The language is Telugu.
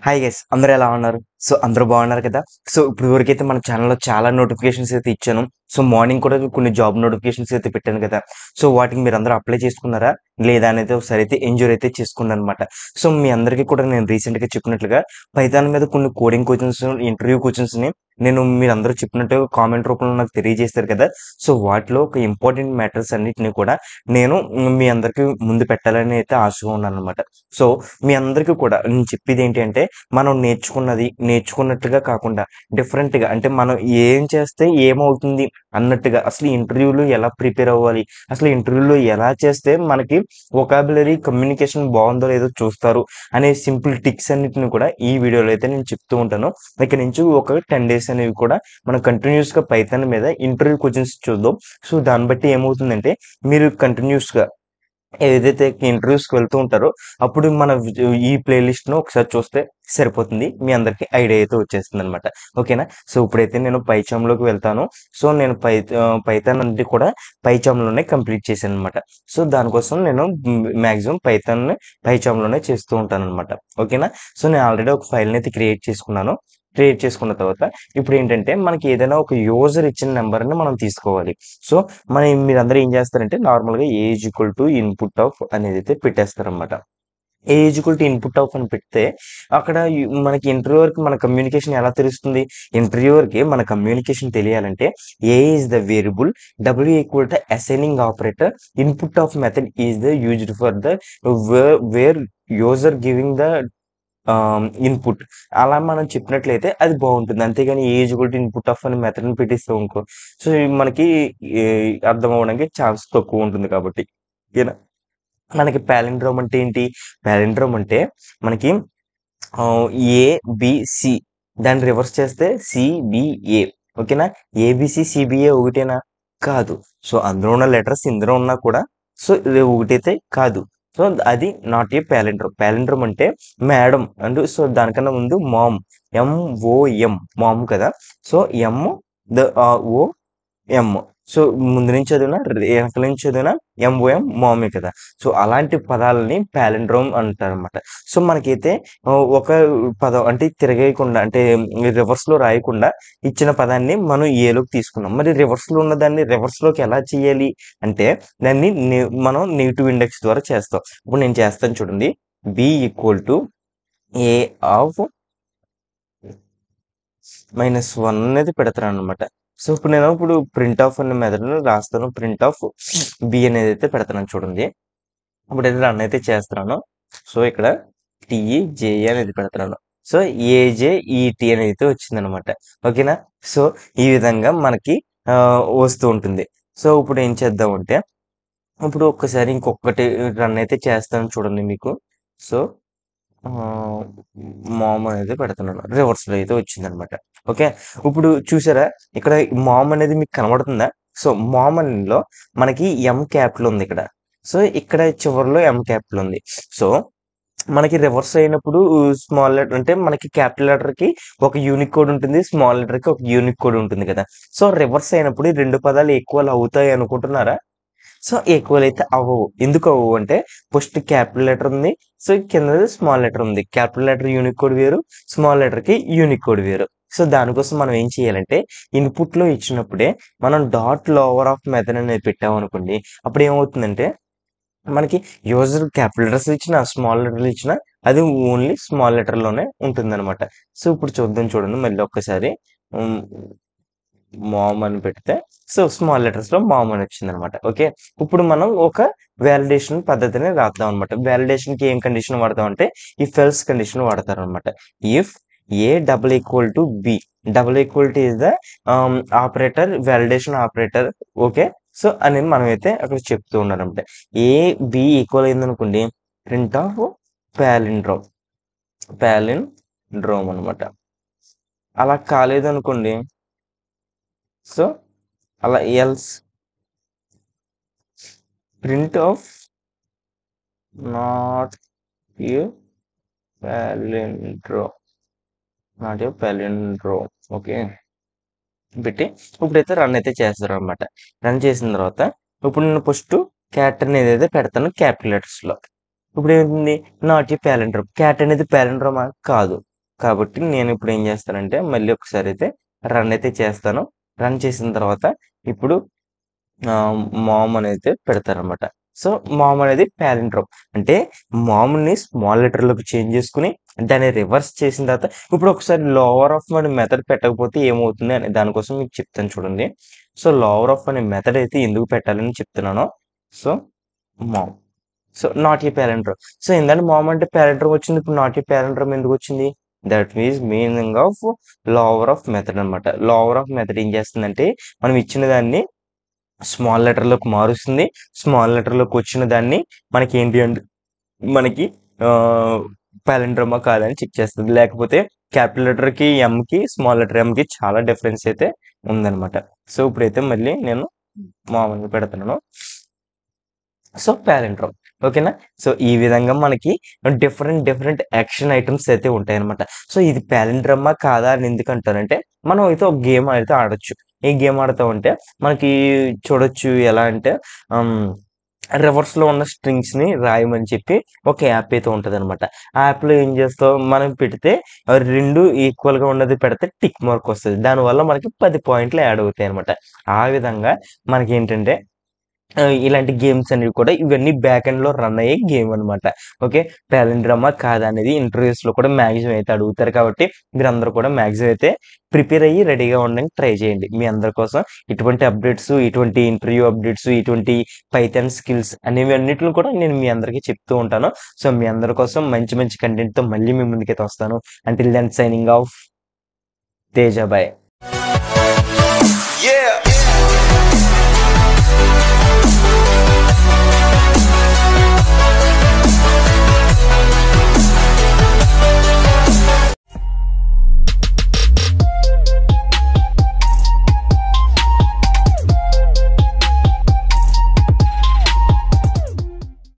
హాయ్ గైస్ అందరూ ఎలా ఉన్నారు సో అందరూ బాగున్నారు కదా సో ఇప్పుడు వరకైతే మన ఛానల్లో చాలా నోటిఫికేషన్స్ అయితే ఇచ్చాను సో మార్నింగ్ కూడా కొన్ని జాబ్ నోటిఫికేషన్స్ అయితే పెట్టాను కదా సో వాటికి మీరు అందరూ అప్లై చేసుకున్నారా లేదా అనేది ఒకసారి అయితే ఎంజాయ్ అయితే చేసుకున్నాను అనమాట సో మీ అందరికీ కూడా నేను రీసెంట్గా చెప్పినట్లుగా పైథాన్ మీద కొన్ని కోడింగ్ కోచింగ్స్ ఇంటర్వ్యూ కోచింగ్స్ని నేను మీరు అందరూ చెప్పినట్టుగా కామెంట్ రూపంలో నాకు తెలియజేస్తారు కదా సో వాటిలో ఒక ఇంపార్టెంట్ మ్యాటర్స్ అన్నిటిని కూడా నేను మీ అందరికీ ముందు పెట్టాలని అయితే ఆశగా ఉన్నాను అనమాట సో మీ అందరికీ కూడా నేను చెప్పేది ఏంటి అంటే మనం నేర్చుకున్నది నేర్చుకున్నట్టుగా కాకుండా డిఫరెంట్గా అంటే మనం ఏం చేస్తే ఏమవుతుంది అన్నట్టుగా అసలు ఇంటర్వ్యూలో ఎలా ప్రిపేర్ అవ్వాలి అసలు ఇంటర్వ్యూలో ఎలా చేస్తే మనకి ఒకాబులరీ కమ్యూనికేషన్ బాగుందో లేదో చూస్తారు అనే సింపుల్ టిక్స్ అన్నిటిని కూడా ఈ వీడియోలో అయితే నేను చెప్తూ ఉంటాను ఇక్కడ నుంచి ఒక టెన్ డేస్ అనేవి కూడా మనం కంటిన్యూస్ గా పైథాన్ మీద ఇంటర్వ్యూ క్వశ్చన్స్ చూద్దాం సో దాన్ని బట్టి ఏమవుతుందంటే మీరు కంటిన్యూస్ గా ఏదైతే ఇంటర్వ్యూస్కి వెళ్తూ ఉంటారో అప్పుడు మన ఈ ప్లేలిస్ట్ను ఒకసారి చూస్తే సరిపోతుంది మీ అందరికి ఐడియా అయితే వచ్చేస్తుంది అనమాట ఓకేనా సో ఇప్పుడైతే నేను పైచాంలోకి వెళ్తాను సో నేను పై పైథాన్ అనేది కూడా పైచాంలోనే కంప్లీట్ చేశాను అనమాట సో దానికోసం నేను మ్యాక్సిమం పైథాన్ పైచాంలోనే చేస్తూ ఉంటాను అనమాట ఓకేనా సో నేను ఆల్రెడీ ఒక ఫైల్ని అయితే క్రియేట్ చేసుకున్నాను క్రియేట్ చేసుకున్న తర్వాత ఇప్పుడు ఏంటంటే మనకి ఏదైనా ఒక యూజర్ ఇచ్చిన నెంబర్ని మనం తీసుకోవాలి సో మన మీరందరూ ఏం చేస్తారంటే నార్మల్గా age equal to input of అనేది అయితే పెట్టేస్తారనమాట age equal to input of అని పెడితే అక్కడ యు- మనకి ఇంటర్వ్యూవర్కి మన కమ్యూనికేషన్ ఎలా తెలుస్తుంది ఇంటర్వ్యూవర్కి మన కమ్యూనికేషన్ తెలియాలంటే ఏ ఈజ్ ద వేరియబుల్ డబ్ల్యూ equal to assigning operator input of method is the used for the where user giving the input అలా మనం చెప్పినట్లయితే అది బాగుంటుంది అంతేగాని ఏజ్ కూడా ఇన్పుట్ ఆఫ్ అని మెథడ్ని పెట్టిస్తాం అనుకో సో ఇవి మనకి ఏ, అర్థం అవ్వడానికి ఛాన్స్ తక్కువ ఉంటుంది కాబట్టి ఓకేనా మనకి ప్యాలిండ్రోమ్ అంటే ఏంటి ప్యాలిండ్రోమ్ అంటే మనకి ఏ బిసి దాన్ని రివర్స్ చేస్తే సిబిఏ ఓకేనా ఏబిసి సిబిఏ ఒకటేనా కాదు సో అందులో ఉన్న లెటర్స్ ఇందులో ఉన్నా కూడా సో ఇది ఒకటైతే కాదు సో అది నాట్ ఏ ప్యాలిండ్రోమ్ ప్యాలిండ్రోమ్ అంటే మేడం అంటే సో దానికన్నా ముందు మామ్ ఎంఓఎం మామ్ కదా so M the O M so ముందు నుంచి చదివిన వెనక నుంచి చదివిన ఎంఓఎం మామే కదా సో అలాంటి పదాలని ప్యాలిండ్రోమ్ అంటారు అనమాట సో మనకైతే ఆ, ఒక పదం అంటే తిరగేయకుండా అంటే రివర్స్ లో రాయకుండా ఇచ్చిన పదాన్ని మనం ఏలోకి తీసుకున్నాం మరి రివర్స్ లో ఉన్న దాన్ని రివర్స్ లోకి ఎలా చేయాలి అంటే దాన్ని నే- మనం నెగిటివ్ ఇండెక్స్ ద్వారా చేస్తాం ఇప్పుడు నేను చేస్తాను చూడండి B equal to A of minus one అనేది పెడతాను అనమాట సో ఇప్పుడు నేను ఇప్పుడు ప్రింట్ ఆఫ్ అనే మెథడ్ రాస్తాను ప్రింట్ ఆఫ్ బి అనేది అయితే పెడతాను చూడండి ఇప్పుడు అయితే రన్ అయితే చేస్తున్నాను సో ఇక్కడ టిఈ జేఏ అనేది పెడుతున్నాను సో ఏజే ఈటీ అనేది అయితే వచ్చింది అనమాట ఓకేనా సో ఈ విధంగా మనకి ఆ, వస్తూ ఉంటుంది సో ఇప్పుడు ఏం చేద్దాం అంటే ఇప్పుడు ఒక్కసారి ఇంకొకటి రన్ అయితే చేస్తాను చూడండి మీకు సో మామ్ అనేది పెడుతున్నాను రివర్స్ లో అయితే వచ్చింది అనమాట ఓకే ఇప్పుడు చూసారా ఇక్కడ మామ్ అనేది మీకు కనబడుతుందా సో మామ్ లో మనకి ఎం క్యాపిటల్ ఉంది ఇక్కడ సో ఇక్కడ చివరిలో ఎం క్యాపిటల్ ఉంది సో మనకి రివర్స్ అయినప్పుడు స్మాల్ లెటర్ అంటే మనకి క్యాపిటల్ లెటర్ కి ఒక యూనిక్ కోడ్ ఉంటుంది స్మాల్ లెటర్ కి ఒక యూనిక్ కోడ్ ఉంటుంది కదా సో రివర్స్ అయినప్పుడు ఈ రెండు పదాలు ఈక్వల్ అవుతాయి అనుకుంటున్నారా సో ఈక్వల్ అయితే అవ్వవు ఎందుకు అవ్వవు అంటే ఫస్ట్ క్యాపిటల్ లెటర్ ఉంది సో కింద స్మాల్ లెటర్ ఉంది క్యాపిటల్ లెటర్ యూనిక్ కోడ్ వేరు స్మాల్ లెటర్ కి యూనిక్ కోడ్ వేరు సో దానికోసం మనం ఏం చేయాలంటే ఇన్పుట్ లో ఇచ్చినప్పుడే మనం డాట్ లోవర్ ఆఫ్ మెథడ్ అనేది పెట్టామనుకోండి అప్పుడు ఏమవుతుందంటే మనకి యూజర్ క్యాపిటల్ లెటర్స్ ఇచ్చిన స్మాల్ లెటర్లు ఇచ్చిన అది ఓన్లీ స్మాల్ లెటర్ లోనే ఉంటుంది అనమాట సో ఇప్పుడు చూద్దాం చూడండి మళ్ళీ ఒక్కసారి మామ్ అని పెడితే సో స్మాల్ లెటర్స్ లో మామ్ అని వచ్చింది అనమాట ఓకే ఇప్పుడు మనం ఒక వ్యాలిడేషన్ పద్ధతిని రాద్దాం అనమాట వ్యాలిడేషన్ కి ఏం కండిషన్ వాడతాం అంటే ఈ ఫెల్స్ కండిషన్ వాడతారు అనమాట if A double equal to B double equal to is the operator validation operator okay so అని మనం అయితే అక్కడ చెప్తూ ఉన్నారనమాట ఏ బి ఈక్వల్ అయింది అనుకోండి ప్రింట్ ఆఫ్ ప్యాలిండ్రోమ్ ప్యాలిండ్రోమ్ అనమాట అలా కాలేదు అనుకోండి సో అలా else print of not a palindrome not a palindrome okay పెట్టి ఇప్పుడైతే రన్ అయితే చేస్తారు అనమాట రన్ చేసిన తర్వాత ఇప్పుడు నేను ఫస్ట్ క్యాట్ అనేది అయితే పెడతాను క్యాపిటల్ లెటర్స్ లో ఇప్పుడు ఏమైంది నాట్ ఏ ప్యాలెండ్రమ్ క్యాట్ అనేది ప్యాలెండ్రమా కాదు కాబట్టి నేను ఇప్పుడు ఏం చేస్తానంటే మళ్ళీ ఒకసారి అయితే రన్ అయితే చేస్తాను రన్ చేసిన తర్వాత ఇప్పుడు మామ్ అనేది పెడతారనమాట సో మామ్ అనేది ప్యారెంట్రోమ్ అంటే మామ్ని స్మాల్ లెటర్లోకి చేంజ్ చేసుకుని దాన్ని రివర్స్ చేసిన తర్వాత ఇప్పుడు ఒకసారి లోవర్ ఆఫ్ అనే మెథడ్ పెట్టకపోతే ఏమవుతుంది అని దానికోసం మీకు చెప్తాను చూడండి సో లోవర్ ఆఫ్ అనే మెథడ్ అయితే ఎందుకు పెట్టాలని చెప్తున్నాను so mom so not a palindrome so ఏంటంటే మామ్ అంటే ప్యారెంట్రోమ్ వచ్చింది ఇప్పుడు నాట్ ఏ ప్యారెంట్రోమ్ ఎందుకు వచ్చింది that means meaning of lower of method అనమాట లోవర్ ఆఫ్ మెథడ్ ఏం చేస్తుందంటే మనం ఇచ్చిన దాన్ని స్మాల్ లెటర్లోకి మారుస్తుంది స్మాల్ లెటర్లోకి వచ్చిన దాన్ని మనకి ఏంటి అంటే మనకి ప్యాలెండ్రమా కాదని చెక్ చేస్తుంది లేకపోతే క్యాపిటల్ లెటర్కి ఎంకి స్మాల్ లెటర్ ఎంకి చాలా డిఫరెన్స్ అయితే ఉందన్నమాట సో ఇప్పుడైతే మళ్ళీ నేను మామూలుగా పెడుతున్నాను సో ప్యాలెండ్రోమ్ ఓకేనా సో ఈ విధంగా మనకి డిఫరెంట్ డిఫరెంట్ యాక్షన్ ఐటమ్స్ అయితే ఉంటాయి అనమాట సో ఇది ప్యాలెండ్రమ్మా కాదా అని ఎందుకు అంటారంటే మనం అయితే ఒక గేమ్ అయితే ఆడొచ్చు ఈ గేమ్ ఆడుతూ ఉంటే మనకి చూడొచ్చు ఎలా అంటే రివర్స్ లో ఉన్న స్ట్రింగ్స్ ని రాయమని చెప్పి ఒక యాప్ అయితే ఉంటది అనమాట ఆ యాప్ లో ఏం చేస్తావు మనం పెడితే అవి రెండు ఈక్వల్ గా ఉన్నది పెడితే టిక్ మార్క్ వస్తుంది దానివల్ల మనకి పది పాయింట్లు యాడ్ అవుతాయి అనమాట ఆ విధంగా మనకి ఏంటంటే ఆ, ఇలాంటి గేమ్స్ అనేవి కూడా ఇవన్నీ బ్యాక్ ఎండ్ లో రన్ అయ్యే గేమ్ అనమాట ఓకే డ్రామా కాదా అనేది ఇంటర్వ్యూస్ లో కూడా మ్యాక్సిమం అయితే అడుగుతారు కాబట్టి మీరు అందరూ కూడా మ్యాక్సిమం అయితే ప్రిపేర్ అయ్యి రెడీగా ఉండడానికి ట్రై చేయండి మీ అందరి కోసం ఇటువంటి అప్డేట్స్ ఇటువంటి ఇంటర్వ్యూ అప్డేట్స్ ఇటువంటి పైథాన్ స్కిల్స్ అనేవి అన్నిటిని కూడా నేను మీ అందరికీ చెప్తూ ఉంటాను సో మీ అందరి కోసం మంచి మంచి కంటెంట్ తో మళ్ళీ మీ ముందుకైతే వస్తాను until then signing off Teja bye Yeah.